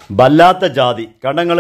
വല്ലാത്ത ജാതി കണ്ടങ്ങൾ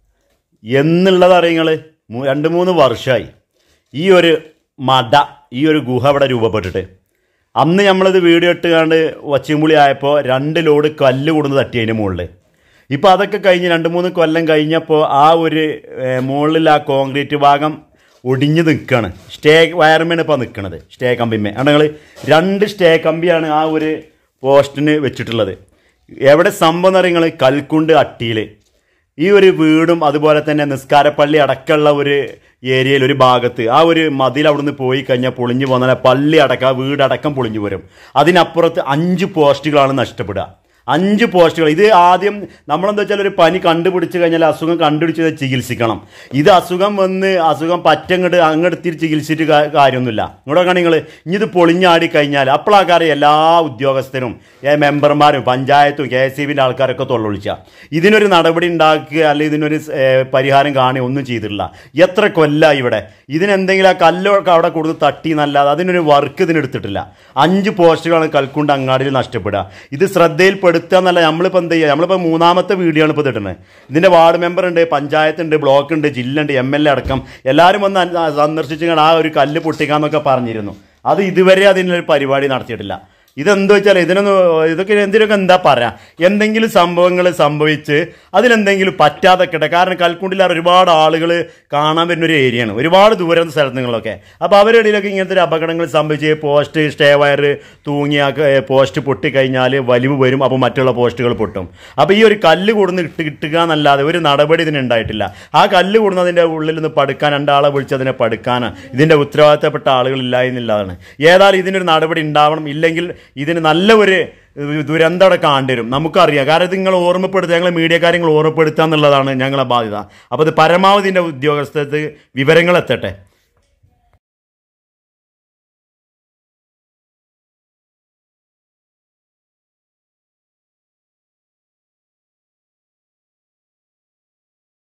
എന്നുള്ളത് അറിയങ്ങൾ രണ്ട് മൂന്ന് വർഷമായി ഈ ഒരു മട ഈ ഒരു ഗുഹ ഇവിടെ രൂപപ്പെട്ടിട്ട് അന്ന് നമ്മളിത് വീഡിയോ ഇട്ടുകാണ്ട് വച്ചിമ്പുളി ആയപ്പോൾ രണ്ട് ലോഡ് കല്ല് കൊടുന്ന് തട്ടി അതിൻ്റെ മുകളിൽ ഇപ്പോൾ അതൊക്കെ കഴിഞ്ഞ് രണ്ട് മൂന്ന് കൊല്ലം കഴിഞ്ഞപ്പോൾ ആ ഒരു ഏഹ്, മുകളിൽ ആ കോൺക്രീറ്റ് ഭാഗം ഒടിഞ്ഞ് നിൽക്കുകയാണ് സ്റ്റേ വയർമേണ് ഇപ്പോൾ നിൽക്കുന്നത് സ്റ്റേ കമ്പിമേ ഞങ്ങൾ രണ്ട് സ്റ്റേ കമ്പിയാണ് ആ ഒരു പോസ്റ്റിന് വെച്ചിട്ടുള്ളത് എവിടെ സംഭവം എന്ന് പറയുന്നത് കൽക്കുണ്ട് അട്ടിയിൽ ഈ ഒരു വീടും അതുപോലെ തന്നെ നിസ്കാരപ്പള്ളി അടക്കമുള്ള ഒരു ഏരിയയിൽ ഒരു ഭാഗത്ത് ആ ഒരു മതിൽ അവിടുന്ന് പോയി കഴിഞ്ഞാൽ പൊളിഞ്ഞു പോന്നാൽ പള്ളി അടക്കം ആ വീടടക്കം പൊളിഞ്ഞു വരും അതിനപ്പുറത്ത് അഞ്ച് പോസ്റ്റുകളാണ് നഷ്ടപ്പെടുക അഞ്ച് പോസ്റ്റുകൾ ഇത് ആദ്യം നമ്മളെന്താ വെച്ചാൽ ഒരു പനി കണ്ടുപിടിച്ച് കഴിഞ്ഞാൽ അസുഖം കണ്ടുപിടിച്ച് ചികിത്സിക്കണം ഇത് അസുഖം വന്ന് അസുഖം പറ്റങ്ങോട്ട് അങ്ങോട്ട് ചികിത്സിച്ചിട്ട് കാ- കാര്യമൊന്നുമില്ല ഇങ്ങോട്ട് നോക്കുകയാണെങ്കിൽ നിങ്ങൾ ഇനി ഇത് പൊളിഞ്ഞാടി കഴിഞ്ഞാൽ അപ്പോഴാക്കാരെ എല്ലാ ഉദ്യോഗസ്ഥരും ഏ, മെമ്പർമാരും പഞ്ചായത്തും കെ എസ് സി ബിൻ്റെ ആൾക്കാരൊക്കെ തൊള്ളൊളിച്ച ഇതിനൊരു നടപടി ഉണ്ടാക്കുക അല്ലെങ്കിൽ ഇതിനൊരു ഏ, പരിഹാരം കാണുക ഒന്നും ചെയ്തിട്ടില്ല എത്ര കൊല്ലമായി ഇവിടെ ഇതിനെന്തെങ്കിലും ആ കല്ലൊക്കെ അവിടെ കൊടുത്ത് തട്ടി എന്നല്ലാതെ അതിനൊരു വർക്ക് ഇതിനെടുത്തിട്ടില്ല അഞ്ച് പോസ്റ്റുകളാണ് കൽക്കുണ്ട് അങ്ങാടിയിൽ നഷ്ടപ്പെടുക ഇത് ശ്രദ്ധയിൽപ്പെടുത്തുക എന്നല്ല നമ്മളിപ്പോൾ എന്ത് ചെയ്യുക നമ്മളിപ്പോൾ മൂന്നാമത്തെ വീഡിയോ ആണ് ഇപ്പോൾ ഇതിട്ടുന്നത് ഇതിൻ്റെ വാർഡ് മെമ്പർ ഉണ്ട് പഞ്ചായത്ത് ഉണ്ട് ബ്ലോക്ക് ഉണ്ട് ജില്ല ഉണ്ട് എം എൽ എ അടക്കം എല്ലാവരും വന്ന് അൻ- സന്ദർശിച്ച് ആ ഒരു കല്ല് പൊട്ടിക്കാന്നൊക്കെ പറഞ്ഞിരുന്നു അത് ഇതുവരെ അതിനൊരു പരിപാടി നടത്തിയിട്ടില്ല ഇതെന്താ വെച്ചാൽ ഇതിനൊന്ന് ഇതൊക്കെ എന്തിനൊക്കെ എന്താ പറയാ എന്തെങ്കിലും സംഭവങ്ങൾ സംഭവിച്ച് അതിലെന്തെങ്കിലും പറ്റാതെ കിട്ടെ കാരണം കൽക്കുണ്ടിൽ ഒരുപാട് ആളുകൾ കാണാൻ വരുന്ന ഒരു ഏരിയയാണ് ഒരുപാട് ദൂരം സ്ഥലത്ത് നിങ്ങളൊക്കെ അപ്പോൾ അവരുടെ ഇടയിലൊക്കെ ഇങ്ങനത്തെ ഒരു അപകടങ്ങൾ സംഭവിച്ച് പോസ്റ്റ് സ്റ്റേ വയർ തൂങ്ങിയ ഏ, പോസ്റ്റ് പൊട്ടിക്കഴിഞ്ഞാൽ വലിവ് വരും അപ്പോൾ മറ്റുള്ള പോസ്റ്റുകൾ പൊട്ടും അപ്പോൾ ഈ ഒരു കല്ല് കൂടുന്ന് ഇട്ട് കിട്ടുക എന്നല്ലാതെ ഒരു നടപടി ഇതിന് ഉണ്ടായിട്ടില്ല ആ കല്ല് കൂടുന്നതിൻ്റെ ഉള്ളിൽ നിന്ന് പടുക്കാൻ രണ്ടാളെ വിളിച്ച് അതിനെ പടുക്കാനാണ് ഇതിൻ്റെ ഉത്തരവാദിത്തപ്പെട്ട ആളുകളില്ല എന്നുള്ളതാണ് ഏതായാലും ഇതിനൊരു നടപടി ഉണ്ടാവണം ഇല്ലെങ്കിൽ ഇതിന് നല്ല ഒരു ദുരന്തം അവിടെ കാണേണ്ടി നമുക്കറിയാം കാരണം ഇത് നിങ്ങൾ ഓർമ്മപ്പെടുത്തുക ഞങ്ങൾ മീഡിയ കാര്യങ്ങൾ ഓർമ്മപ്പെടുത്തുക എന്നുള്ളതാണ് ഞങ്ങളെ ബാധ്യത അപ്പോൾ ഇത് പരമാവധി ഇതിൻ്റെ ഉദ്യോഗസ്ഥർക്ക് വിവരങ്ങൾ എത്തട്ടെ